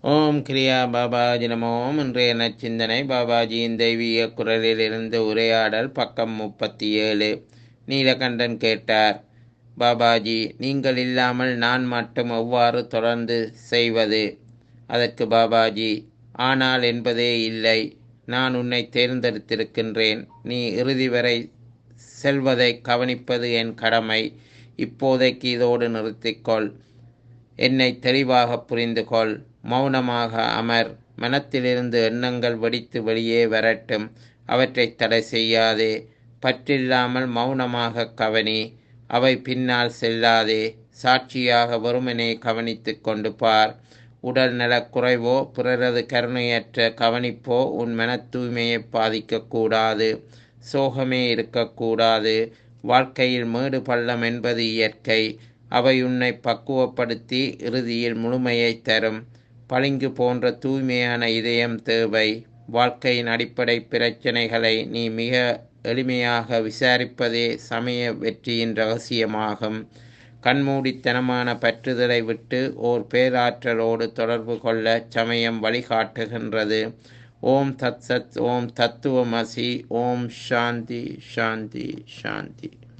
ஓம் கிரியா பாபாஜி நமோம் இன்றைய நச்சிந்தனை பாபாஜியின் தெய்வீக குரலிலிருந்து உரையாடல் பக்கம் முப்பத்தி ஏழு நீலகண்டன் கேட்டார் பாபாஜி நீங்கள் இல்லாமல் நான் மட்டும் எவ்வாறு தொடர்ந்து செய்வது அதற்கு பாபாஜி ஆனால் என்பதே இல்லை நான் உன்னை தேர்ந்தெடுத்திருக்கின்றேன் நீ இறுதி வரை செல்வதை கவனிப்பது என் கடமை இப்போதைக்கு இதோடு நிறுத்திக்கொள் என்னை தெளிவாக புரிந்து கொள் மௌனமாக அமர் மனத்திலிருந்து எண்ணங்கள் வெடித்து வெளியே வரட்டும் அவற்றை தடை செய்யாதே பற்றில்லாமல் மௌனமாக கவனி அவை பின்னால் செல்லாதே சாட்சியாக வெறுமனே கவனித்து கொண்டு பார் உடல் நலக்குறைவோ பிறரது கருணையற்ற கவனிப்போ உன் மன தூய்மையை பாதிக்கக்கூடாது சோகமே இருக்கக்கூடாது வாழ்க்கையில் மேடு பள்ளம் என்பது இயற்கை அவை உன்னை பக்குவப்படுத்தி இறுதியில் முழுமையை தரும் பளிங்கு போன்ற தூய்மையான இதயம் தேவை வாழ்க்கையின் அடிப்படை பிரச்சனைகளை நீ மிக எளிமையாக விசாரிப்பதே சமய வெற்றியின் ரகசியமாகும் கண்மூடித்தனமான பற்றுதலை விட்டு ஓர் பேராற்றலோடு தொடர்பு கொள்ள சமயம் வழிகாட்டுகின்றது ஓம் தத் சத் ஓம் தத்துவமசி ஓம் சாந்தி சாந்தி சாந்தி